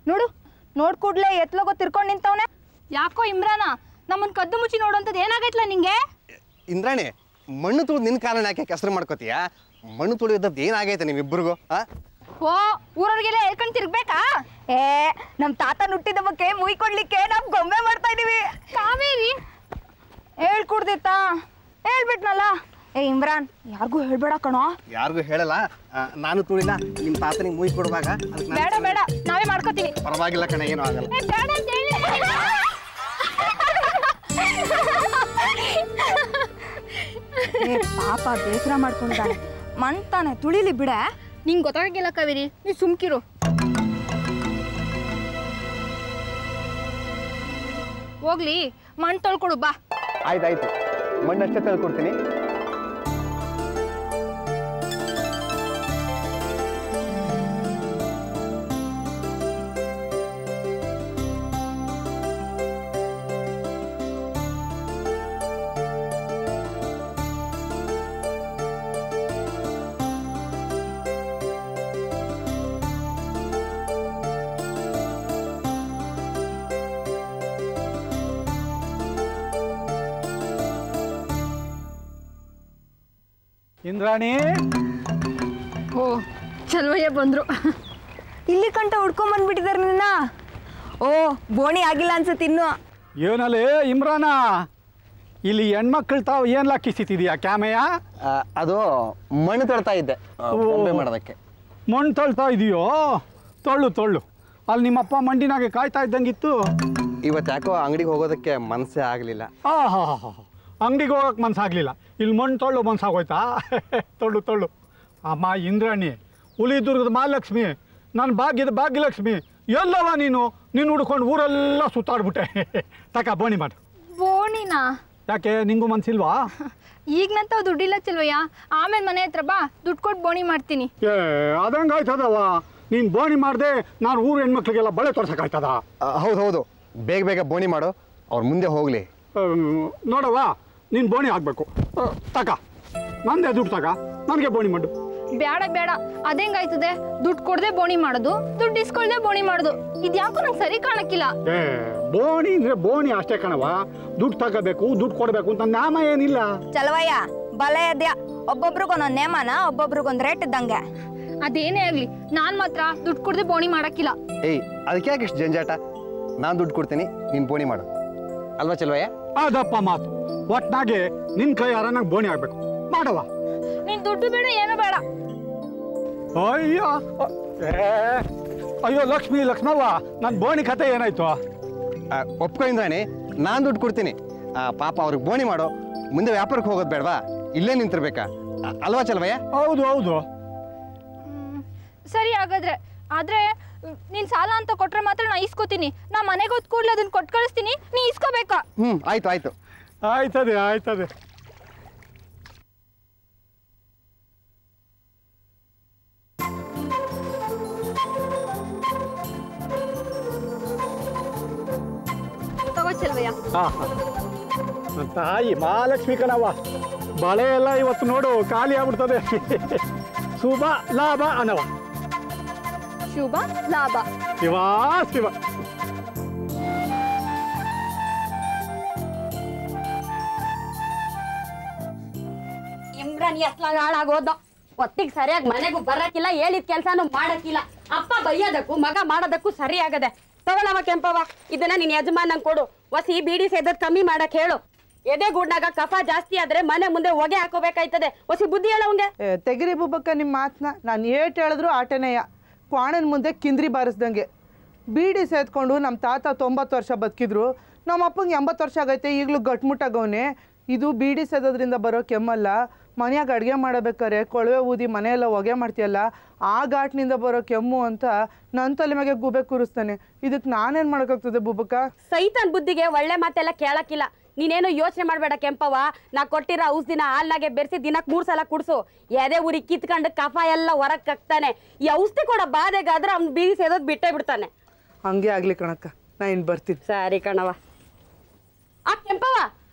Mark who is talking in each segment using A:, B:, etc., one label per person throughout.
A: ನೋಡು ನೋಡ್ ಕೂಡ್ಲೆ ಎತ್ಲೋಗೋ ತಿರ್ಕೊಂಡ್ ನಿಂತವನೆ
B: ಯಾಕೋ ಇಮ್ರಾನ ನಮ್ಮನ್ ಕದ್ದು ಮುಚ್ಚಿ ನೋಡೋಂಥದ್ದು ಏನಾಗೈತ್ಲ ನಿಂಗೆ
C: ಇಂದ್ರಾಣಿ ಮಣ್ಣು ತುಳಿದು ನಿನ್ನ ಕಾರಣ ಯಾಕೆ ಕೆಸರು ಮಾಡ್ಕೋತೀಯ ಮಣ್ಣು ತುಳಿಯೋದದ್ದು ಏನಾಗೈತೆ ನಿಮ್ಮಿಬ್ಬರಿಗೂ ಆ
B: ಓ ಊರವ್ರಿಗೆಲ್ಲ ಹೇಳ್ಕೊಂಡ್ ತಿರ್ಗ್ಬೇಕಾ
A: ಏ ನಮ್ ತಾತ ನುಟ್ಟಿದ ಬಗ್ಗೆ ಮುಯ್ ಕೊಡ್ಲಿಕ್ಕೆ ನಾವ್ ಗೊಂಬೆ ಮಾಡ್ತಾ ಇದೀವಿ
B: ಕಾವೇರಿ
A: ಹೇಳ್ಕೊಡ್ದಿತ್ತಾ ಹೇಳ್ಬಿಟ್ನಲ್ಲ ಏ ಇಮ್ರಾನ್ ಯಾರಿಗೂ ಹೇಳ್ಬೇಡ ಕಣೋ
C: ಯಾರಿಗೂ ಹೇಳಲ್ಲ ಆ, ನಾನು ತುಳಿಲ್ಲ ನಿಮ್ಮ ತಾತನಿಗೆ ಮುಯ್ ಕೊಡುವಾಗ ಅದಕ್ಕೆ
B: ಬೇಡ ಬೇಡ ನಾವೇ ಮಾಡ್ಕೋತೀವಿ
C: ಪರವಾಗಿಲ್ಲ ಕಣ ಏನೂ ಆಗಲ್ಲ
B: ಏ, ಬೇಡ ಅಂತ ಹೇಳಿ
A: ಏ ಪಾಪ ಬೇಸರ ಮಾಡ್ಕೊಂಡಾನೆ ಮಂತಾನೆ ತುಳಿಲಿ ಬಿಡೆ
B: ನಿಂಗೆ ಗೊತ್ತಾಗಿಲ್ಲ ಕಾವೇರಿ ನೀ ಸುಮ್ಕಿರು ಹೋಗ್ಲಿ ಮಣ್ಣು ತೊಳ್ಕೊಡು ಬಾ
C: ಆಯ್ತಾಯ್ತು ಮಣ್ಣಷ್ಟೇ ತಳ್ಕೊಡ್ತೀನಿ
D: ಇಂದ್ರಾಣಿ
B: ಓ ಚಲ್ವಯ್ಯ ಬಂದ್ರು
A: ಇಲ್ಲಿ ಕಂಟ ಹುಡ್ಕೊಂಡ್ ಬಂದ್ಬಿಟ್ಟಿದಾರೆ ನಿನ್ನ ಓ ಬೋಣಿ ಆಗಿಲ್ಲ ಅನ್ಸುತ್ತೆ ಇನ್ನು
D: ಏನಲ್ಲೇ ಇಮ್ರಾನ ಇಲ್ಲಿ ಹೆಣ್ಮಕ್ಳು ತಾವು ಏನ್ಲ ಕಿಸಿತಿದ್ಯಾ ಕ್ಯಾಮೆಯ
C: ಆ, ಅದು ಮಣ್ಣು ತಳ್ತಾ ಇದ್ದೆ ಆ,
D: ಓ.
C: ಗೊಂಬೆ ಮಾಡೋದಕ್ಕೆ
D: ಮಣ್ಣು ತಳ್ತಾ ಇದೆಯೋ ತೊಳ್ಳು ತೊಳ್ಳು ಅಲ್ಲಿ ನಿಮ್ಮಪ್ಪ ಮಂಡಿನಾಗೆ ಕಾಯ್ತಾ ಇದ್ದಂಗಿತ್ತು
C: ಇವತ್ತು ಯಾಕೋ ಅಂಗಡಿಗೆ ಹೋಗೋದಕ್ಕೆ ಮನಸ್ಸೇ ಆಗಲಿಲ್ಲ
D: ಆ ಹಾ ಹಾ ಅಂಗಡಿಗೆ ಹೋಗಕ್ಕೆ ಮನ್ಸಾಗಲಿಲ್ಲ ಇಲ್ಲಿ ಮಣ್ಣು ತೊಳ್ಳು ಮನ್ಸಾಗೋಯ್ತಾ ತೊಳ್ಳು ತೊಳ್ಳು ಅಮ್ಮ ಇಂದ್ರಾಣಿ ಹುಲಿದುರ್ಗದ ಮಹಾಲಕ್ಷ್ಮಿ ನನ್ನ ಭಾಗ್ಯದ ಭಾಗ್ಯಲಕ್ಷ್ಮಿ ಎಲ್ಲವ ನೀನು ನೀನು ಹುಡ್ಕೊಂಡು ಊರೆಲ್ಲ ಸುತ್ತಾಡ್ಬಿಟ್ಟೆ ತಕ ಬೋಣಿ ಮಾಡು
B: ಬೋಣಿನಾ
D: ಯಾಕೆ ನಿಂಗೂ ಮನ್ಸಿಲ್ವಾ
B: ಈಗ್ನಂತ ದುಡ್ಡಿಲ್ಲ ಚೆಲ್ವಯ್ಯ ಆಮೇಲೆ ಮನೆ ಹತ್ರ ಬಾ ದುಡ್ಡು ಕೊಟ್ಟು ಬೋಣಿ ಮಾಡ್ತೀನಿ
D: ಏ ಅದಂಗೆ ಆಯ್ತದವ ನೀನು ಬೋಣಿ ಮಾಡಿದೆ ನಾನು ಊರ ಹೆಣ್ಮಕ್ಳಿಗೆಲ್ಲ ಬಳೆ ತೋರ್ಸಕ್ಕಾಯ್ತದ
C: ಹೌದು ಹೌದು ಬೇಗ ಬೇಗ ಬೋಣಿ ಮಾಡು ಅವ್ರ ಮುಂದೆ ಹೋಗಲಿ
D: ನೋಡವ್ವ ನೀನು ಬೋಣಿ ಹಾಕ್ಬೇಕು ಆ, ತಕ ನಂದೇ ದುಡ್ಡು ತಕ ನನಗೆ ಬೋಣಿ ಮಾಡು
B: ಬೇಡ ಬೇಡ ಅದೆಂಗಾಯ್ತದೆ ದುಡ್ಡು ಕೊಡದೆ ಬೋಣಿ ಮಾಡೋದು ದುಡ್ಡು ಇಸ್ಕೊಳ್ದೆ ಬೋಣಿ ಮಾಡೋದು ಇದ್ಯಾಕೋ ನಂಗೆ ಸರಿ ಕಾಣಕ್ಕಿಲ್ಲ
D: ಏ ಬೋಣಿ ಅಂದ್ರೆ ಬೋಣಿ ಅಷ್ಟೇ ಕಣವ ದುಡ್ಡು ತಗೋಬೇಕು ದುಡ್ಡು ಕೊಡಬೇಕು ಅಂತ ನಾಮ ಏನಿಲ್ಲ
A: ಚಲವಯ್ಯ ಬಲೆ ಅದ್ಯಾ ಒಬ್ಬೊಬ್ರಿಗೊಂದೊಂದ್ ನೇಮನ ಒಬ್ಬೊಬ್ರಿಗೊಂದ್ ರೇಟ್ ಇದ್ದಂಗೆ
B: ಅದೇನೇ ಆಗ್ಲಿ ನಾನ್ ಮಾತ್ರ ದುಡ್ಡು ಕೊಡದೆ ಬೋಣಿ ಮಾಡಕ್ಕಿಲ್ಲ
C: ಏಯ್ ಅದಕ್ಕೆ ಯಾಕೆ ಇಷ್ಟು ಜಂಜಾಟ ನಾನು ದುಡ್ಡು ಕೊಡ್ತೀನಿ ನೀನು ಬೋಣಿ ಮಾಡು ಅಲ್ವಾ ಚಲ್ವಯ್ಯ
D: ಅದಪ್ಪ ಮಾತು ಒಟ್ನಾಗೆ ನಿನ್ ಕೈ ಯಾರ ನಂಗೆ ಬೋಣಿ ಆಗ್ಬೇಕು ಮಾಡವ
B: ನೀನ್ ದುಡ್ಡು ಬೇಡ ಏನು ಬೇಡ
D: ಅಯ್ಯೋ ಏ, ಅಯ್ಯೋ ಲಕ್ಷ್ಮಿ ಲಕ್ಷ್ಮವ್ವ ನನ್ನ ಬೋಣಿ ಕತೆ ಏನಾಯ್ತು
C: ಆ, ಒಪ್ಕೊ ಇಂದ್ರಾಣಿ ನಾನು ದುಡ್ಡು ಕೊಡ್ತೀನಿ ಆ, ಪಾಪ ಅವ್ರಿಗೆ ಬೋಣಿ ಮಾಡು ಮುಂದೆ ವ್ಯಾಪಾರಕ್ಕೆ ಹೋಗೋದು ಬೇಡವಾ ಇಲ್ಲೇ ನಿಂತಿರ್ಬೇಕಾ ಆ, ಅಲ್ವಾ ಚಲ್ವಯ್ಯ
D: ಹೌದು ಹೌದು
B: ಹ್ಮ್. ಸರಿ ಹಾಗಾದ್ರೆ ಆದ್ರೆ ಮ್, ನೀನ್ ಸಾಲ ಅಂತ ಕೊಟ್ರೆ ಮಾತ್ರ ನಾ ಇಸ್ಕೋತೀನಿ ನಾ ಮನೆಗೆ ಹೋದ್ ಕೂಡ್ಲೆ ಅದನ್ನ ಕೊಟ್ಟು ಕಳಿಸ್ತೀನಿ ನೀ ಇಸ್ಕೋಬೇಕಾ
C: ಹ್ಞೂ ಆಯ್ತು ಆಯ್ತು
D: ಆಯ್ತದೆ ಆಯ್ತದೆ
B: ತಗೋ ಚೆಲ್ವಯ್ಯ
D: ಹಾ ಹಾ ನನ್ನ ತಾಯಿ ಮಹಾಲಕ್ಷ್ಮಿ ಕಣವ್ವ ಬಳೆ ಎಲ್ಲ ಇವತ್ತು ನೋಡು ಖಾಲಿ ಆಗ್ಬಿಡ್ತದೆ ಶುಭ ಲಾಭ ಅನ್ನವ
B: ಶುಭ ಲಾಭ
D: ಶಿವ ಶಿವ
E: ಇಮ್ರಾನ್ ಎತ್ಲ ಹಾಳಾಗೋದ ಹೊತ್ತಿಗೆ ಸರಿಯಾಗಿ ಮನೆಗೂ ಬರಕ್ಕಿಲ್ಲ ಹೇಳಿದ ಕೆಲ್ಸಾನು ಮಾಡಕ್ಕಿಲ್ಲ ಅಪ್ಪ ಬೈಯೋದಕ್ಕೂ ಮಗ ಮಾಡೋದಕ್ಕೂ ಸರಿ ಆಗದೆ ತಗೊಳವ ಕೆಂಪವ ಇದನ್ನ ನಿನ್ ಯಜಮಾನಂಗ್ ಕೊಡು ವಸಿ ಬೀಡಿ ಸೇದದ್ ಕಮ್ಮಿ ಮಾಡಕ್ ಹೇಳು ಎದೆ ಗೂಡ್ನಾಗ ಕಫ ಜಾಸ್ತಿ ಆದ್ರೆ ಮನೆ ಮುಂದೆ ಹೊಗೆ ಹಾಕೋಬೇಕಾಯ್ತದೆ ವಸಿ ಬುದ್ಧಿ ಹೇಳವಂಗೆ
F: ಏ, ತೆಗಿರಿ ಬುಬ್ಬಕ್ಕ ನಿಮ್ಮ ಮಾತನ್ನ ನಾನು ಏಟ್ ಹೇಳಿದ್ರು ಆಟನೆಯ ಕ್ವಾಣನ ಮುಂದೆ ಕಿಂದ್ರಿ ಬಾರಿಸ್ದಂಗೆ ಬೀಡಿ ಸೇದ್ಕೊಂಡು ನಮ್ಮ ತಾತ ತೊಂಬತ್ತು ವರ್ಷ ಬದುಕಿದ್ರು ನಮ್ಮ ಅಪ್ಪಂಗೆ ಎಂಬತ್ತು ವರ್ಷ ಆಗೈತೆ ಈಗಲೂ ಗಟ್ಮುಟ್ಟಾಗವನೆ ಇದು ಬೀಡಿ ಸೇದೋದ್ರಿಂದ ಬರೋ ಕೆಮ್ಮಲ್ಲ ಮನ್ಯಾಗ ಅಡುಗೆ ಮಾಡಬೇಕಾರೆ ಕೊಳವೆ ಊದಿ ಮನೆಯೆಲ್ಲ ಹೊಗೆ ಮಾಡ್ತೀಯಲ್ಲ ಆ ಘಾಟ್ನಿಂದ ಬರೋ ಕೆಮ್ಮು ಅಂತ ನನ್ನ ತಲೆ ಮ್ಯಾಗೆ ಗುಬೆ ಕೂರಿಸ್ತಾನೆ ಇದಕ್ಕೆ ನಾನೇನು ಮಾಡೋಕ್ಕಾಗ್ತದೆ ಬುಬ್ಬಕ್ಕ
E: ಸೈತಾನ್ ಬುದ್ಧಿಗೆ ಒಳ್ಳೆ ಮಾತೆಲ್ಲ ಕೇಳಕ್ಕಿಲ್ಲ ನೀನೇನು ಯೋಚನೆ ಮಾಡಬೇಡ ಕೆಂಪವ ನಾ ಕೊಟ್ಟಿರೋ ಔಷಧಿನ ಹಾಲ್ನಾಗೆ ಬೆರೆಸಿ ದಿನಕ್ಕೆ ಮೂರು ಸಲ ಕುಡ್ಸು ಎದೆ ಊರಿ ಕಿತ್ಕೊಂಡು ಕಫ ಎಲ್ಲ ಹೊರಗೆ ಕಕ್ತಾನೆ ಈ ಔಷಧಿ ಕೊಡೋ ಬಾಧೆಗಾದ್ರೆ ಅವ್ನು ಬೀದಿ ಸೇದೋದು ಬಿಟ್ಟೇ ಬಿಡ್ತಾನೆ
F: ಹಂಗೆ ಆಗಲಿ ಕಣಕ್ಕ ನಾ ಇನ್ನು ಬರ್ತೀನಿ
E: ಸರಿ ಕಣವ ಆ ಕೆಂಪವ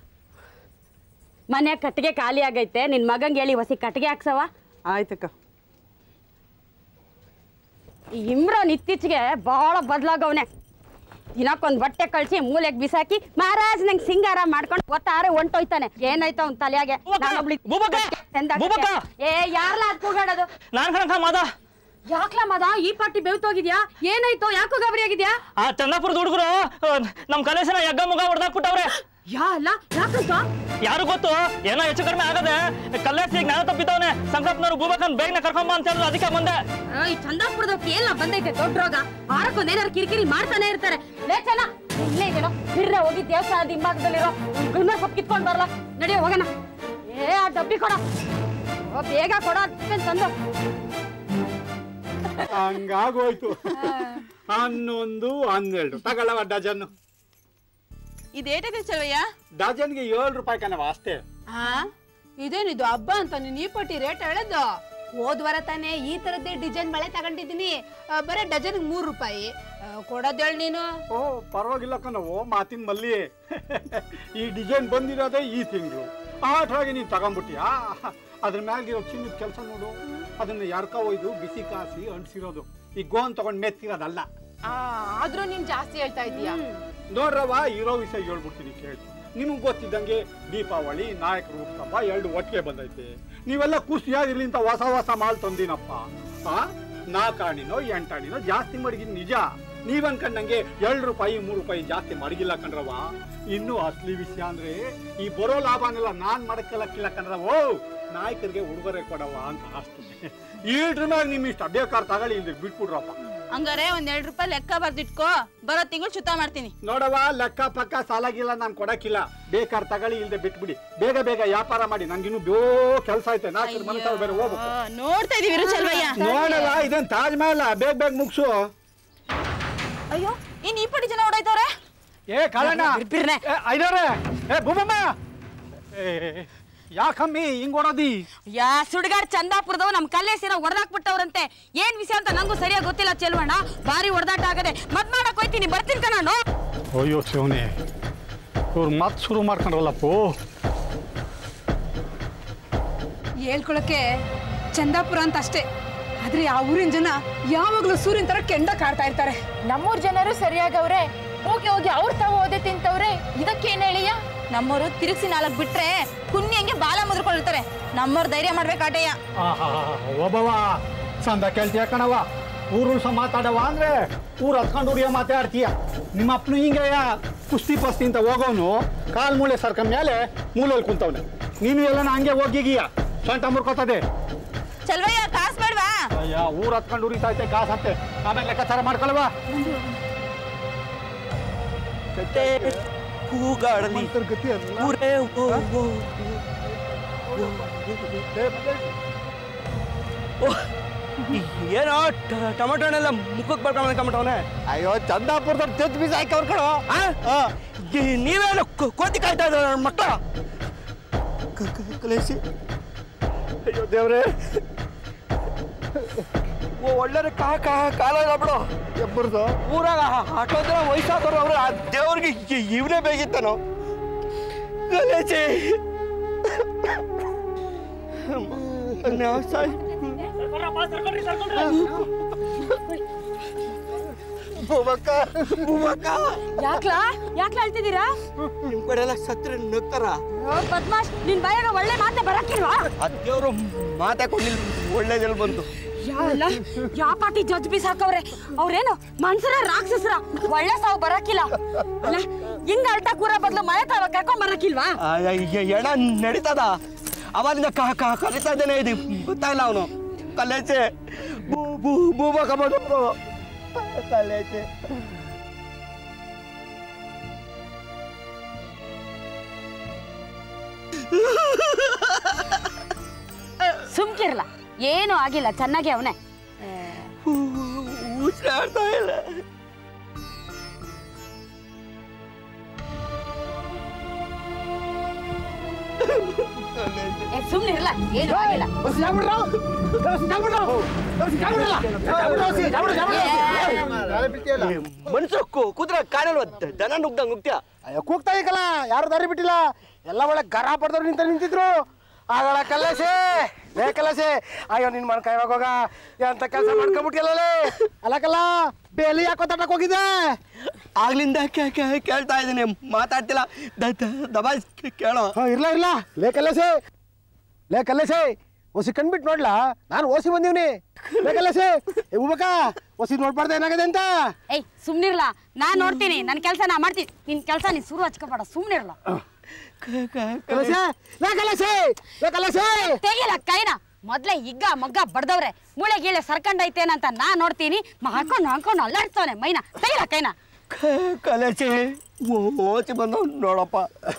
E: ಮನೆ ಕಟ್ಟಿಗೆ ಖಾಲಿ ಆಗೈತೆ ನಿನ್ ಮಗಂಗೆ ಹೇಳಿ ಹೊಸಿ ಕಟ್ಟಿಗೆ ಹಾಕ್ಸವ
F: ಆಯ್ತಕ್ಕ
E: ಈ ಇಮ್ರಾನ್ ಇತ್ತೀಚೆಗೆ ಭಾಳ ಬದಲಾಗವನೆ ದಿನಕ್ಕೊಂದು ಬಟ್ಟೆ ಕಳ್ಸಿ ಮೂಲೆಗೆ ಬಿಸಾಕಿ ಮಹಾರಾಜ್ ನಂಗೆ ಸಿಂಗಾರ ಮಾಡ್ಕೊಂಡು ಒತ್ತಾರೆ ಹೊಂಟೋಯ್ತಾನೆ ಏನಾಯ್ತು ಅವ್ನ ತಲೆಯಾಗೆ ನಾನೊಬ್ಳಿ
G: ಬೂಬಕ್ಕ!
E: ಚಂದ
G: ಬೂಬಕ್ಕ!
E: ಏ ಯಾರ್ಲ ಅದ್ ಕೂಗಾಡೋದು
G: ನಾನ್ ಕಣಕ ಮಾದ
E: ಯಾಕ್ಲ ಮದ ಈ ಪಾರ್ಟಿ ಬೆವ್ತೋಗಿದ್ಯಾ ಏನಾಯ್ತು ಯಾಕೋ ಗಾಬರಿ ಆಗಿದ್ಯಾ
G: ಆ ಚಂದಾಪುರದ ಹುಡುಗರು ನಮ್ ಕಲೇಶನ ಯಗ್ಗ ಮುಗ ಹೊಡೆದಾಕ್ಬಿಟ್ಟವ್ರೆ
E: ಯಾ ಅಲ್ಲ ಯಾಕಂತ
G: ಯಾರು ಗೊತ್ತು ಏನೋ ಹೆಚ್ಚು ಕಡಿಮೆ ಆಗದೆ ಕಲ್ಲೇಶ್ ಈಗ ನಾನು ತಪ್ಪಿದ್ದವನೆ ಸಂಕಪ್ಪನವ್ರು ಬೂಬಕ್ಕನ್ ಬೇಗನೆ ಕರ್ಕೊಂಬ ಅಂತ ಹೇಳಿದ್ರು ಅದಕ್ಕೆ ಬಂದೆ
E: ಆ, ಈ ಚಂದಾಪುರದಕ್ಕೆ ಎಲ್ಲ ಬಂದೈತೆ ದೊಡ್ಡ ರೋಗ ಆರಕ್ಕೊಂದ್ ಏನಾರು ಕಿರಿಕಿರಿ ಮಾಡ್ತಾನೆ ಇರ್ತಾರೆ ಲೇ ಚೆನ್ನ ಇಲ್ಲೇ ಇದೆಯೋ ಬಿರ್ರೆ ಹೋಗಿ ದೇವಸ್ಥಾನದ ಹಿಂಭಾಗದಲ್ಲಿರೋ ಗುಲ್ಮರ್ ಸೊಪ್ಪು ಕಿತ್ಕೊಂಡ್ ಬರಲ್ಲ ನಡಿಯೋ ಹೋಗೋಣ ಏ ಆ ಡಬ್ಬಿ ಕೊಡ ಓ, ಬೇಗ ಕೊಡ ಅಂತ ತಂದು
D: ಹಂಗಾಗೋಯ್ತು ಹನ್ನೊಂದು ಹನ್ನೆರಡು ತಗೊಳ್ಳವ ಡಜನ್
H: ಇದೇಟಿದೆ ಚಲಯ್ಯ
D: ಡಜನ್ಗೆ ಏಳು ರೂಪಾಯಿ ಕಣವ ಅಷ್ಟೇ
H: ಹಾ ಇದೇನಿದು ಹಬ್ಬ ಅಂತ ನೀನ್ ಈ ಪಟ್ಟಿ ರೇಟ್ ಹೇಳದ್ದು ಹೋದ್ ವಾರ ತಾನೇ ಈ ತರದ್ದೇ ಡಿಸೈನ್ ಮಳೆ ತಗೊಂಡಿದ್ದೀನಿ ಆ, ಬರೀ ಡಜನ್ ಮೂರು ರೂಪಾಯಿ ಆ, ಕೊಡೋದೇಳ್ ನೀನು
D: ಓ ಪರವಾಗಿಲ್ಲ ಕಣವು ಮಾತಿನ ಮಲ್ಲಿ ಈ ಡಿಸೈನ್ ಬಂದಿರೋದೇ ಈ ತಿಂಗಳು ಆಟ್ರಾಗಿ ನೀನು ತಗೊಂಬಿಟ್ಟಿಯಾ ಅದ್ರ ಮ್ಯಾಗಿರೋ ಚಿನ್ನದ ಕೆಲಸ ನೋಡು ಅದನ್ನ ಯಾರ್ಕ ಒಯ್ದು ಬಿಸಿ ಕಾಸಿ ಅಂಟಿಸಿರೋದು ಈ ಗೋನ್ ತಗೊಂಡ್ ಮೆತ್ತಿರೋದಲ್ಲ
H: ಆ, ಆದ್ರೂ ನೀನ್ ಜಾಸ್ತಿ ಹೇಳ್ತಾ ಇದೀಯ
D: ನೋಡ್ರವ ಇರೋ ವಿಷಯ ಹೇಳ್ಬಿಡ್ತೀನಿ ಕೇಳಿ ನಿಮಗೆ ಗೊತ್ತಿದ್ದಂಗೆ ದೀಪಾವಳಿ ನಾಯಕರು ಹುಟ್ಟಪ್ಪ ಎರಡು ಒಟ್ಟಿಗೆ ಬಂದೈತೆ ನೀವೆಲ್ಲ ಖುಷಿಯಾಗಿರ್ಲಿ ಅಂತ ಹೊಸ ಹೊಸ ಮಾಲ್ ತಂದಿನಪ್ಪ ಆ ನಾಲ್ಕಾಣಿನೋ ಎಂಟಾಣಿನೋ ಜಾಸ್ತಿ ಮಡಗಿದ್ ನಿಜ ನೀವ್ ಅನ್ಕೊಂಡಂಗೆ ಎರಡು ರೂಪಾಯಿ ಮೂರು ರೂಪಾಯಿ ಜಾಸ್ತಿ ಮಡಗಿಲ್ಲ ಕಣ್ರವ ಇನ್ನು ಅಸಲಿ ವಿಷಯ ಅಂದ್ರೆ ಈ ಬರೋ ಲಾಭನೆಲ್ಲ ನಾನ್ ಮಾಡಕ್ಕೆಲ್ಲಕ್ಕಿಲ್ಲ ಕಣ್ರವ ನಾಯಕರಿಗೆ ಉಡುಗೊರೆ ಕೊಡವ ಅಂತ ಅಷ್ಟೇ ಈಟ್ರ ಮ್ಯಾಗ ನಿಮ್ ಇಷ್ಟ ಬೇಕಾದ್ರೆ ತಗೊಳ್ಳಿ ಇಲ್ಲಿ ಬಿಟ್ಬಿಡ್ರಪ್ಪ
H: ಹಂಗಾರೆ ಒಂದ್ ಎರಡ್ ರೂಪಾಯಿ ಲೆಕ್ಕ ಬರ್ದಿಟ್ಕೋ ಬರೋ ತಿಂಗಳು ಶುತ ಮಾಡ್ತೀನಿ
D: ನೋಡವ ಲೆಕ್ಕ ಪಕ್ಕ ಸಾಲಾಗಿಲ್ಲ ನಾನು ಕೊಡಕ್ಕಿಲ್ಲ ಬೇಕಾದ್ರೆ ತಗೊಳ್ಳಿ ಇಲ್ದೆ ಬಿಟ್ಬಿಡಿ ಬೇಗ ಬೇಗ ವ್ಯಾಪಾರ ಮಾಡಿ ನನ್ಗಿನ್ನು ಬೋ ಕೆಲಸ ಐತೆ ನಾಲ್ಕು ಮನಸ್ಸು ಬೇರೆ ಹೋಗ್ಬೇಕು
H: ಆ, ನೋಡ್ತಾ ಇದೀವಿ ಇರು ಚಲ್ವಯ್ಯ
D: ನೋಡಲ್ಲ ಇದೇನ್ ತಾಜ್ ಮಹಲ್ ಬೇಗ ಬೇಗ ಮುಗ್ಸು
H: ಅಯ್ಯೋ ಇನ್ ಈ ಪಟ್ಟಿ ಜನ ಓಡಾಯ್ತವ್ರೆ
D: ಏ ಕಾಳಣ್ಣ
E: ಬಿರ್ನೆ.
D: ಏ, ಐದವ್ರೆ ಏ ಬುಬ್ಬಮ್ಮ ಏ ಯಾಕಮ್ಮಿ ಹಿಂಗ್ ಓಡೋದಿ
E: ಯಾ ಸುಡ್ಗಾಡ್ ಚಂದಾಪುರದವ್ ನಮ್ ಕಲ್ಲೇಸಿನ ಹೊಡೆದಾಕ್ಬಿಟ್ಟವ್ರಂತೆ ಏನ್ ವಿಷಯ ಅಂತ ನಂಗೂ ಸರಿಯಾಗಿ ಗೊತ್ತಿಲ್ಲ ಚೆಲ್ವಣ್ಣ ಭಾರಿ ಹೊಡೆದಾಟ ಆಗದೆ ಮತ್ ಮಾಡಕ್ ಹೋಯ್ತೀನಿ ಬರ್ತೀನಿ ಕಣೋ
D: ಅಯ್ಯೋ ಶಿವನೇ ಇವ್ರು ಮತ್ತೆ ಶುರು ಮಾಡ್ಕೊಂಡ್ರಲ್ಲಪ್ಪೋ
I: ಹೇಳ್ಕೊಳಕ್ಕೆ ಚಂದಾಪುರ ಅಂತ ಅಷ್ಟೇ ಆದ್ರೆ ಆ ಊರಿನ ಜನ ಯಾವಾಗ್ಲೂ ಸೂರ್ಯನ ತರ ಕೆಂಡ ಕಾಡ್ತಾ ಇರ್ತಾರೆ
B: ನಮ್ಮೂರ್ ಜನರು ಸರಿಯಾಗವ್ರೆ ಹೋಗಿ ಹೋಗಿ ಅವ್ರ ತಾವು ಓದೆ ತಿಂತವ್ರೆ ಇದಕ್ಕೇನ್ ಹೇಳಿಯ
H: ನಮ್ಮವರು ತಿರುಗಿಸಿ ನಾಲ್ಕು ಬಿಟ್ರೆ ಕುನ್ನಿ ಹಂಗೆ ಬಾಲ ಮುದ್ರಕೊಂಡಿರ್ತಾರೆ ನಮ್ಮವ್ರು ಧೈರ್ಯ ಮಾಡ್ಬೇಕಾಟಯ್ಯ
D: ಆಹಾ ಒಬ್ಬವ ಚಂದ ಕೇಳ್ತೀಯ ಕಣವ ಊರು ಸಹ ಮಾತಾಡವ ಅಂದ್ರೆ ಊರು ಹತ್ಕೊಂಡು ಹುಡಿಯೋ ಮಾತಾಡ್ತೀಯ ನಿಮ್ಮ ಅಪ್ಪನು ಹಿಂಗೆಯ ಕುಸ್ತಿ ಪಸ್ತಿ ಅಂತ ಹೋಗೋನು ಕಾಲ್ ಮೂಳೆ ಸರ್ಕ ಮೇಲೆ ಮೂಲೆಯಲ್ಲಿ ಕುಂತವ್ನೆ ನೀನು ಎಲ್ಲ ಹಂಗೆ ಹೋಗಿಗೀಯ ಸೊಂಟ ಮುರ್ಕೋತದೆ
H: ಚಲ್ವಯ್ಯ ಕಾಸ್ ಬೇಡ್ವಾ
D: ಅಯ್ಯ ಊರು ಹತ್ಕೊಂಡು ಉರಿತಾ ಐತೆ ಕಾಸು ಹತ್ತೆ ಆಮೇಲೆ ಲೆಕ್ಕಾಚಾರ ಮಾಡ್ಕೊಳ್ವಾ
G: ಕೂಗಾಡಲಿ ಊರೇ ಓ, ಓ, ಓ. ಏನೋ ಟ- ಟೊಮೆಟೊ ಹಣ್ಣೆಲ್ಲ ಮುಖಕ್ಕೆ ಬರ್ಕೊಂಡ್ ಟೊಮೆಟೊನೆ
C: ಅಯ್ಯೋ ಚಂದಾಪುರದವ್ರು ತೆತ್ತು ಬೀಸ ಹಾಕಿ ಅವ್ರ ಕಣೋ
G: ಆ? ಈ- ನೀವೇನು ಕೋ- ಕೋತಿ ಕಾಯ್ತಾ ಇದ್ದಾರೆ ನನ್ನ ಮಕ್ಕಳ ಕಲೇಸಿ ಅಯ್ಯೋ ದೇವ್ರೆ ಓ ಒಳ್ಳೆ ಕಾ ಕಾ ಕಾಲ ಇಲ್ಲ ಬಿಡು ಎಬ್ಬರ್ದು ಊರಾಗ ಆಟೋ ಜನ ವಯಸ್ಸಾದವ್ರು ಅವ್ರು ಆ ದೇವ್ರಿಗೆ ಇ- ಇವನೇ ಬೇಕಿತ್ತನು ಕಲೇಸಿ ಸಾಯ್ ಬೂಬಕ್ಕ ಬೂಬಕ್ಕ
E: ಯಾಕ್ಲಾ ಯಾಕ್ಲಾ ಹೇಳ್ತಿದ್ದೀರಾ
G: ನಿಮ್ ಕಡೆ ಎಲ್ಲ ಸತ್ರ ನಗ್ತಾರ
E: ಬದ್ಮಾಶ್ ನಿನ್ ಬಾಯಾಗ ಒಳ್ಳೆ ಮಾತೆ ಬರಕ್ಕಿಲ್ವಾ
G: ಅದೇವ್ರು ಮಾತೆ ಕೊಡ್ಲಿಲ್ಲ ಒಳ್ಳೇದಲ್ಲಿ ಬಂತು
E: ಯಾ ಅಲ್ಲ ಯಾ ಪಾಟಿ ಜಡ್ಜ್ ಬೀಸ್ ಹಾಕವ್ರೆ ಅವ್ರೇನು ಮನ್ಸರ ರಾಕ್ಷಸರ ಒಳ್ಳೆ ಸಾವು ಬರಕ್ಕಿಲ್ಲ ಅಲ್ಲ ಹಿಂಗ ಅಲ್ಟ ಕೂರ ಬದ್ಲು ಮನೆ ತಾವ ಕರ್ಕೊಂಡ್ ಬರಕ್ಕಿಲ್ವಾ
G: ಆ, ಯ- ಎಣ ನಡೀತದ ಅವಾಗಿಂದ ಕ ಕ ಕಲಿತಾ ಇದ್ದೇನೆ ಇದು ಗೊತ್ತಾಗಿಲ್ಲ ಅವನು ಕಲೇಚೆ ಬೂ ಬೂ ಬೂಬ ಕಬದು ಕಲೇಚೆ
E: ಸುಮ್ಕಿರ್ಲ ಏನು ಆಗಿಲ್ಲ ಚೆನ್ನಾಗಿ ಅವನೇ
G: ಉಸಿರಾಡ್ತಾ ಇಲ್ಲ
E: ಸುಮ್ನಿರ್ಲ ಏನು ಆಗಿಲ್ಲ
G: ಮನ್ಸು ಕುದುರೆ ಕಾಣಲ್ವ ದನ ನುಗ್ದಂಗ್ ನುಗ್ತ್ಯಾ
C: ಅಯ್ಯೋ ಕೂಗ್ತಾ ಈಗಲ್ಲ ಯಾರು ದಾರಿ ಬಿಟ್ಟಿಲ್ಲ ಎಲ್ಲ ಒಳ್ಳೆ ಗರ ಪಡೆದವ್ರು ನಿಂತ ನಿಂತಿದ್ರು
G: ಆಗಳ ಕಲ್ಲಸೆ ಲೇ ಕಲ್ಲಸೆ ಅಯ್ಯೋ ನಿನ್ ಮನ್ ಕೈ ಹೋಗ ಎಂತ ಕೆಲಸ ಮಾಡ್ಕೊಂಬಿಟ್ಟಿಯಲ್ಲೇ ಅಲ್ಲ ಕಲ್ಲ ಬೇಲಿ ಯಾಕೋ ತಟ್ಟಕ್ ಹೋಗಿದೆ ಆಗ್ಲಿಂದ ಕೇಳ್ತಾ ಇದ್ದೀನಿ ಮಾತಾಡ್ತಿಲ್ಲ ದಬಾಯಿಸ್ ಕೇಳೋ ಇರ್ಲ ಇರ್ಲ ಲೇ ಕಲ್ಲಸೆ ಲೇ ಕಲ್ಲಸೆ ಒಸಿ ಕಣ್ಬಿಟ್ಟು ನೋಡ್ಲಾ ನಾನು ಓಸಿ ಬಂದೀವ್ನಿ ಲೇ ಕಲ್ಲಸೆ ಉಬಕ ಒಸಿ ನೋಡ್ಬಾರ್ದು ಏನಾಗಿದೆ ಅಂತ
E: ಏಯ್ ಸುಮ್ನಿರ್ಲ ನಾನ್ ನೋಡ್ತೀನಿ ನನ್ನ ಕೆಲಸ ನಾ ಮಾಡ್ತೀನಿ ನಿನ್ ಕೆಲಸ ನೀನ್ ಶುರು ಹಚ್ಕೋಬೇಡ ಸುಮ್ನಿರ್ಲ
G: ಕಲಸೆ ಲೇ ಕಲ್ಲಸೆ ಲೇ ಕಲ್ಲಸೆ
E: ತೆಗಿಲ ಕೈನ ಮೊದ್ಲೇ ಇಗ್ಗ ಮಗ್ಗ ಬಡ್ದವ್ರೆ ಮೂಳೆ ಗೀಳೆ ಸರ್ಕಂಡೈತೇನಂತ ನಾ ನೋಡ್ತೀನಿ ಹಾಕೊಂಡು ಹಾಕೊಂಡು ಅಲ್ಲಾಡ್ತವನೆ ಮೈನ ತೆಗಿಲ ಕೈನ
G: ಕಲಸೆ ಓಚಿ ಬಂದು ನೋಡಪ್ಪ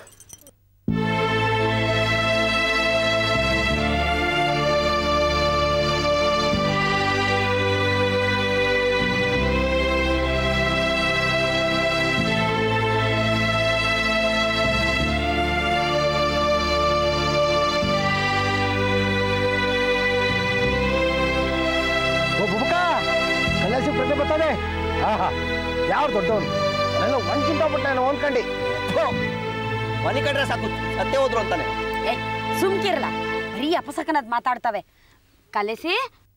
G: ಒಬ್ಬ ಕಲಸಿ ಪ್ರತಿ ಬರ್ತಾನೆ ಆಹಾ ಯಾವ ದೊಡ್ಡವನು ನಾನೆಲ್ಲ ಒಂದ್ಕಿಂತ ಬಿಟ್ಟ ಏನೋ ಅಂದ್ಕಂಡು ಮನೆ ಕಡ್ರೆ ಸಾಕು ಸತ್ಯ ಹೋದ್ರು ಅಂತಾನೆ
E: ಏಯ್ ಸುಮ್ಕಿರ್ಲ ಬರೀ ಅಪಸಕನದ್ ಮಾತಾಡ್ತವೆ ಕಲೆಸಿ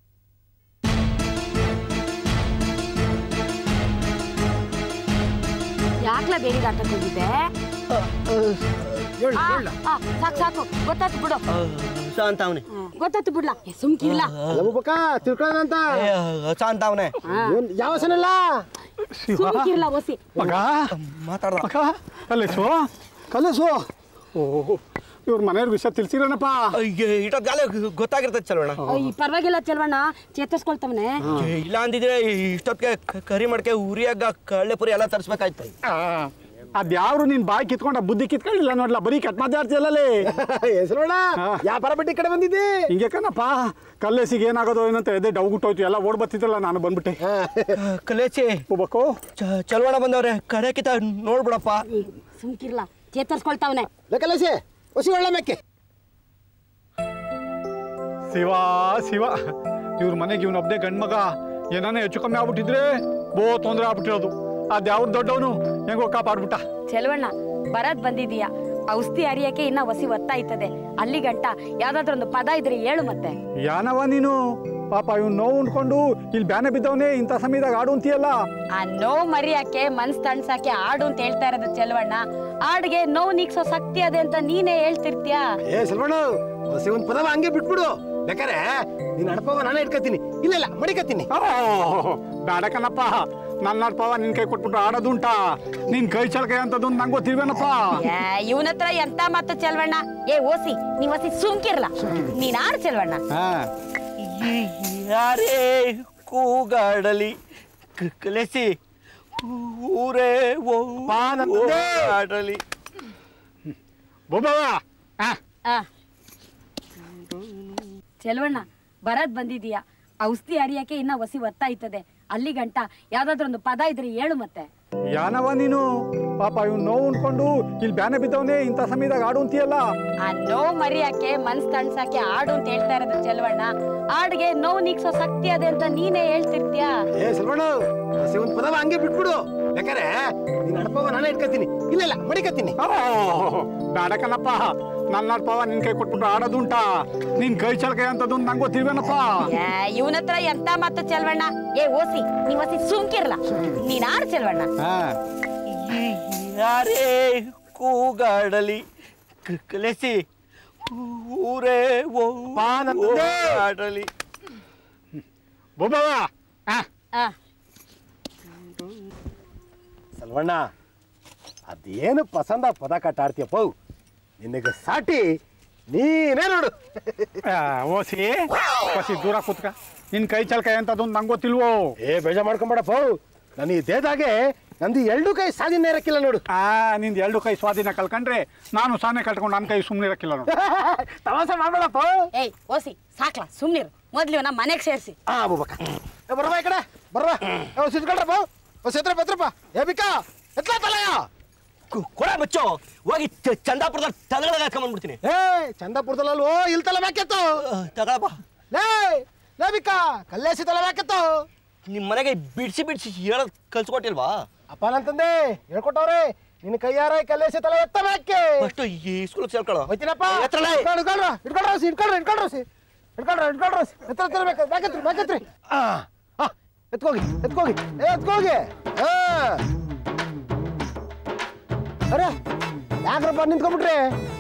E: ಯಾಕ್ಲ ಬೇರೆ ಆಟಕ್ಕೆ ಹೋಗಿದ್ದೆ ಆ, ಆ, ಸಾಕು ಸಾಕು ಗೊತ್ತಾಯ್ತು ಬಿಡು
G: ಶಾಂತ ಅವನೇ
E: ಹ್ಮ್, ಗೊತ್ತಾಯ್ತು ಬಿಡ್ಲ ಏ, ಸುಮ್ಕಿರ್ಲ
G: ಒಬ್ಬ ತಿಳ್ಕೊಳ್ಳೋದಂತ ಶಾಂತ ಅವನೇ ಯಾವ ಸನಲ್ಲ
E: ಸುಮ್ಕಿರ್ಲ ಒಸಿ
D: ಮಗ
G: ಮಾತಾಡ್ದ
D: ಮಗ ಕಲಿಸು
G: ಕಲಸು
D: ಓ ಇವ್ರ ಮನೆಯವ್ರ ವಿಷಯ ತಿಳಿಸಿರೋಣಪ್ಪ
G: ಇಟ್ಟೊತ್ತು ಗಾಲ ಗೊತ್ತಾಗಿರ್ತದೆ ಚಲೋಣ
E: ಅಯ್ಯ ಪರವಾಗಿಲ್ಲ ಚೆಲ್ವಣ್ಣ ಚೇತರಿಸ್ಕೊಳ್ತವನೆ
G: ಇಲ್ಲ ಅಂದಿದ್ರೆ ಇಷ್ಟೊತ್ತಿಗೆ ಕ- ಕರಿ ಮಡ್ಕೆ ಉರಿಯಾಗ ಕಳ್ಳೆ ಪುರಿ ಎಲ್ಲ ತರಿಸ್ಬೇಕಾಯ್ತು
D: ಅದ್ಯಾವ್ರು ನೀನ್ ಬಾಯಿ ಕಿತ್ಕೊಂಡ ಬುದ್ಧಿ ಕಿತ್ಕೊಳ್ಳಿಲ್ಲ ನೋಡ್ಲ ಬರೀ ಕೆಟ್ಟ ಮಾತಾಡ್ತಿಯಲ್ಲೇ
G: ಹೆಸರೋಣ ವ್ಯಾಪಾರ ಬಿಟ್ಟು ಈ ಕಡೆ ಬಂದಿದ್ದಿ
D: ಹಿಂಗೆ ಕಣಪ್ಪ ಕಲ್ಲೇಸಿಗೆ ಏನಾಗೋದು ಏನಂತ ಎದೆ ಡೌಗುಟ್ಟೋಯ್ತು ಎಲ್ಲ ಓಡ್ ಬರ್ತಿದ್ದಲ್ಲ ನಾನು ಬಂದ್ಬಿಟ್ಟೆ
G: ಕಲೇಚಿ
D: ಹೋಗ್ಬೇಕು
G: ಚಲವಣ ಬಂದವ್ರೆ ಕಡೆ ಕಿತ ನೋಡ್ಬಿಡಪ್ಪ
E: ಸುಮ್ಕಿರ್ಲ ಚೇತರಿಸ್ಕೊಳ್ತಾವನೆ
G: ಕಲೇಚಿ ಹೊಸಿ ಒಳ್ಳೆ ಮೇಕೆ
D: ಶಿವ ಶಿವ ಇವ್ರ ಮನೆಗೆ ಇವನ್ ಒಬ್ಬನೇ ಗಂಡ್ಮಗ ಏನಾನ ಹೆಚ್ಚು ಕಮ್ಮಿ ಆಗ್ಬಿಟ್ಟಿದ್ರೆ ಬೋ ತೊಂದರೆ ಆಗ್ಬಿಟ್ಟಿರೋದು ಅದ್ಯಾವ್ದು ದೊಡ್ಡವನು ಹೆಂಗೋ ಕಾಪಾಡ್ಬಿಟ್ಟ
E: ಚೆಲುವಣ್ಣ ಬರದ್ ಬಂದಿದೀಯ ಔಷಧಿ ಅರಿಯಕ್ಕೆ ಇನ್ನ ವಸಿ ಒತ್ತಾಯ್ತದೆ ಅಲ್ಲಿ ಗಂಟ ಯಾವ್ದಾದ್ರು ಒಂದು ಪದ ಇದ್ರೆ ಹೇಳು ಮತ್ತೆ
D: ಯಾನವ ನೀನು ಪಾಪ ಇವ್ನು ನೋವು ಉಂಡ್ಕೊಂಡು ಇಲ್ಲಿ ಬ್ಯಾನೆ ಬಿದ್ದವನೇ ಇಂಥ ಸಮಯದಾಗ ಆಡು ಅಂತೀಯಲ್ಲ
E: ಆ ನೋವು ಮರಿಯಕ್ಕೆ ಮನ್ಸ್ ತಣ್ಸಕ್ಕೆ ಆಡು ಅಂತ ಹೇಳ್ತಾ ಇರೋದು ಚೆಲುವಣ್ಣ ಆಡ್ಗೆ ನೋವು ನೀಗ್ಸೋ ಶಕ್ತಿ ಅದೇ ಅಂತ ನೀನೇ ಹೇಳ್ತಿರ್ತೀಯ
G: ಏ ಸಲ್ವಣ್ಣ ಹೊಸಿ ಒಂದ್ ಪದವ ಹಂಗೆ ಬಿಟ್ಬಿಡು ಬೇಕಾರೆ ನೀನ್ ಅಡಪವ ನಾನೇ ಇಟ್ಕೋತೀನಿ ಇಲ್ಲ ಇಲ್ಲ ಮಡಿಕತ್ತೀನಿ
D: ಬೇಡ ಕಣಪ್ಪ ನನ್ನ ಅರ್ಪವ ನಿನ್ ಕೈ ಕೊಟ್ಬಿಟ್ಟು ಆಡೋದುಂಟಾ ನಿನ್ ಕೈ ಚಳಕೆ ಅಂತದ್ದು ನಂಗೆ ಗೊತ್ತಿಲ್ವೇನಪ್ಪ
E: ಇವನ ಹತ್ರ ಎಂತ ಮಾತು ಚೆಲ್ವಣ್ಣ ಏ ಓಸಿ ನೀವ್ ಒಸಿ ಸುಮ್ಕಿರ್ಲ ನೀನ್ ಆಡ್ ಚೆಲ್ವಣ್ಣ
D: ಹಾ
G: ಯಾರೇ ಕೂಗಾಡಲಿ ಕ- ಕಲೆಸಿ ಊರೇ ಆಡಲಿ
D: ಬೊಬ್ಬವ
E: ಆ. ಚೆಲುವಣ್ಣ ಬರದ್ ಬಂದಿದೀಯ ಔಷಧಿ ಅರಿಯಕ್ಕೆ ಇನ್ನ ವಸಿ ಒತ್ತಾಯ್ತದೆ ಅಲ್ಲಿ ಗಂಟ ಯಾವ್ದಾದ್ರು ಒಂದು ಪದ ಇದ್ರೆ ಹೇಳು ಮತ್ತೆ
D: ಯಾನವ ನೀನು ಪಾಪ ಇವ್ನು ನೋವು ಉಂಡ್ಕೊಂಡು ಇಲ್ಲಿ ಬ್ಯಾನೆ ಬಿದ್ದವನೇ ಇಂಥ ಸಮಯದಾಗ ಆಡು ಅಂತೀಯಲ್ಲ
E: ಆ ನೋವು ಮರಿಯಕ್ಕೆ ಮನ್ಸ್ ತಣ್ಸಕ್ಕೆ ಆಡು ಅಂತ ಹೇಳ್ತಾ ಇರೋದು ಚೆಲುವಣ್ಣ ಆಡ್ಗೆ ನೋವು ನೀಗ್ಸೋ ಶಕ್ತಿ ಅದೇ ಅಂತ ನೀನೇ ಹೇಳ್ತಿರ್ತೀಯ
G: ಏ ಸಲ್ವಣ್ಣ ಹೊಸಿ ಒಂದ್ ಪದವ ಹಂಗೆ ಬಿಟ್ಬಿಡು ಬೇಕಾರೆ ನೀನ್ ಅಡಪವ ನಾನೇ ಇಟ್ಕೋತೀನಿ ಇಲ್ಲ ಇಲ್ಲ ಮಡಿಕತ್ತೀನಿ
D: ಬೇಡ ಕಣಪ್ಪ ನನ್ನ ಅರ್ಪವ ನಿನ್ ಕೈ ಕೊಟ್ಬಿಟ್ಟು ಆಡೋದುಂಟಾ ನಿನ್ ಕೈ ಚಳಕೆ ಅಂತದ್ದು ನಂಗೆ ಗೊತ್ತಿಲ್ವೇನಪ್ಪ
E: ಇವನ ಹತ್ರ ಎಂತ ಮಾತು ಚೆಲ್ವಣ್ಣ ಏ ಓಸಿ ನೀವ್ ಒಸಿ ಸುಮ್ಕಿರ್ಲ ನೀನ್ ಆಡ್ ಚೆಲ್ವಣ್ಣ
D: ಹಾ
G: ಯಾರೇ ಕೂಗಾಡಲಿ ಕ- ಕಲೆಸಿ ಊರೇ ಆಡಲಿ
D: ಬೊಬ್ಬವ ಹಾ
E: ಆ
G: ಸಲ್ವಣ್ಣ ಅದೇನು ಪಸಂದ ಪದ ಕಟ್ಟಾಡ್ತೀಯಪ್ಪ ನಿನಗೆ ಸಾಟಿ ನೀನೇ ನೋಡು
D: ಆ, ಓಸಿ ಓಸಿ ದೂರ ಕೂತ್ಕ ನಿನ್ ಕೈ ಚಳಕೆ ಅಂತದ್ದು ನಂಗೆ ಗೊತ್ತಿಲ್ವೋ
G: ಏ ಬೇಜ ಮಾಡ್ಕೊಂಬೇಡಪ್ಪ ನಾನು ಈ ದೇದಾಗೆ ನಂದು ಎರಡು ಕೈ ಸಾಧಿನ ಇರಕ್ಕಿಲ್ಲ ನೋಡು
D: ಆ ನಿಂದ ಎರಡು ಕೈ ಸ್ವಾಧೀನ ಕಳ್ಕೊಂಡ್ರೆ ನಾನು ಸಾನೆ ಕಟ್ಕೊಂಡು ನನ್ನ ಕೈ ಸುಮ್ಮನೆ ಇರಕ್ಕಿಲ್ಲ ನೋಡು
G: ತಮಾಷೆ ಮಾಡ್ಬೇಡಪ್ಪ
E: ಏಯ್ ಓಸಿ ಸಾಕ್ಲಾ ಸುಮ್ನಿರು ಮೊದ್ಲು ಇವನ ಮನೆಗ್ ಸೇರ್ಸಿ
G: ಆ ಬುಬಕ ಏ ಬರ್ಬಾ ಈ ಕಡೆ ಬರ್ಬಾ ಏ ಸಿದ್ಕೊಳ್ರಪ್ಪ ಓ ಸಿದ್ರ ಬತ್ರಪ್ಪ ಏ ಬಿಕ್ಕ ಎತ್ಲ ತಲೆಯ ಕೊಡ ಬಚ್ಚೋ ಹೋಗಿ ಚಂದಾಪುರದಲ್ಲಿ ತಲೆಗಳ ಹಾಕೊಂಡ್ಬಿಡ್ತೀನಿ ಏ ಚಂದಾಪುರದಲ್ಲಿ ಓ ಇಲ್ಲಿ ತಲೆ ಬೇಕೆತ್ತು ತಗೊಳಪ್ಪ ಲೇ ಲೇ ಬಿಕ್ಕ ಕಲ್ಲೇಸಿ ತಲೆ ಬೇಕೆತ್ತು ನಿಮ್ಮ ಮನೆಗೆ ಬಿಡಿಸಿ ಬಿಡಿಸಿ ಹೇಳೋದು ಕಲ್ಸ್ಕೊಟ್ಟಿಲ್ವಾ ಅಪ್ಪ ನಂತಂದೆ ಹೇಳ್ಕೊಟ್ಟವ್ರೆ ನಿನ್ನ ಕೈಯಾರ ಕಲ್ಲೇಸಿ ತಲೆ ಎತ್ತಬೇಕೆ
J: ಫಸ್ಟ್ ಈ ಸ್ಕೂಲ್ ಸೇರ್ಕೊಳ್ಳೋ
G: ಹೋಯ್ತೀನಪ್ಪ
J: ಎತ್ತಲೇ.
G: ಇಟ್ಕೊಳ್ರಿ ಇಟ್ಕೊಳ್ರಿ ಇಟ್ಕೊಳ್ರಿ ಇಟ್ಕೊಳ್ರಿ ಇಟ್ಕೊಳ್ರಿ ಇಟ್ಕೊಳ್ರಿ ಇಟ್ಕೊಳ್ರಿ ಎತ್ತರ ಎತ್ತಬೇಕು ಬ್ಯಾಕತ್ರಿ ಬ್ಯಾಕತ್ರಿ ಆ ಆ, ಎತ್ಕೋಗಿ ಎತ್ಕೋಗಿ ಏ ಎತ್ಕೋಗಿ ಹಾ ಅರೆ ಯಾಕ್ರಪ್ಪ ನಿಂತ್ಕೊಂಡ್ಬಿಟ್ರಿ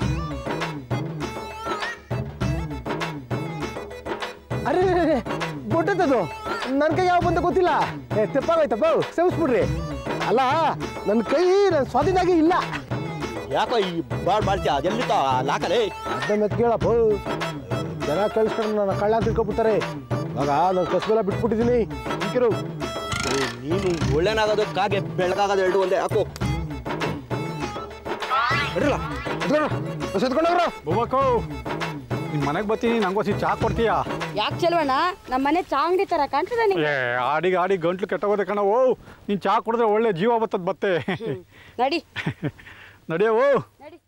G: ಅರೆ ಗೊಟ್ಟದ್ದು ನನ್ನ ಕೈ ಯಾವ ಬಂದ ಗೊತ್ತಿಲ್ಲ ಏ ತೆಪ್ಪಾಗೋಯ್ತಪ್ಪ ಸೇವಿಸ್ಬಿಡ್ರಿ ಅಲ್ಲ ನನ್ನ ಕೈ ನನ್ನ ಸ್ವಾಧೀನಾಗೆ ಇಲ್ಲ
J: ಯಾಕೋ ಈ ಬಾಳ್ ಬಾಳ್ತೀಯ ಅದೆಲ್ಲಿತ್ತ ಲಾಕಲೇ
G: ಅದನ್ನ ಕೇಳಪ್ಪ ಜನ ಕಳಿಸ್ಕೊಂಡು ನನ್ನ ಕಳ್ಳ ಅಂತ ತಿಳ್ಕೊಬಿಡ್ತಾರೆ ಇವಾಗ ನಾನು ಕಸ್ಬೆಲ್ಲ ಬಿಟ್ಬಿಟ್ಟಿದ್ದೀನಿ ಈಗಿರು
J: ನೀನು ಒಳ್ಳೆನಾಗೋದು ಕಾಗೆ ಬೆಳಗಾಗೋದು ಎರಡು ಒಂದೇ ಹಾಕು
G: ಬಿಡ್ರಲ್ಲ ಎತ್ಕೊಂಡವ್ರು
D: ಬೊಬ್ಬಕ್ಕೋ ನಿಮ್ಮ ಮನೆಗೆ ಬರ್ತೀನಿ ನಂಗೋಸಿ ಚಾ ಕೊಡ್ತೀಯಾ
E: ಯಾಕೆ ಚೆಲುವಣ್ಣ ನಮ್ಮ ಮನೆ ಚಾ ಅಂಗಡಿ ತರ ಕಾಣ್ತದ ನಿಂಗೆ
D: ಏ ಆಡಿಗೆ ಆಡಿ ಗಂಟ್ಲು ಕೆಟ್ಟೋಗೋದೆ ಕಣ ಓ ನೀನು ಚಾ ಕುಡಿದ್ರೆ ಒಳ್ಳೆ ಜೀವ ಬರ್ತದ ಬತ್ತೆ
E: ನಡಿ
D: ನಡೆಯವೋ
E: ನಡಿ